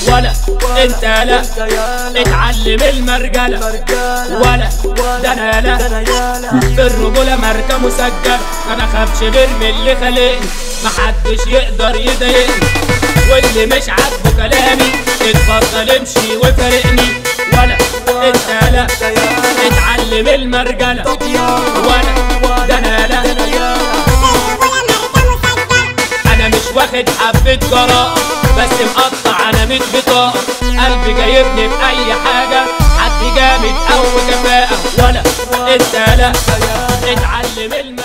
ولا انت لا اتعلم المرجلة ولا ده انا لا في الرجولة ماركة مسجلة انا خافش غير من اللي خلقني محدش يقدر يضايقني واللي مش عاجبه كلامي اتفضل امشي وفارقني ولا انت لا اتعلم المرجلة ولا ده انا لا انا مش واخد حبة جراءة بس مقطع انا مش بطاقة قلبي جايبني بأي حاجة حد جامد او كفاءة ولا انت لا اتعلم الم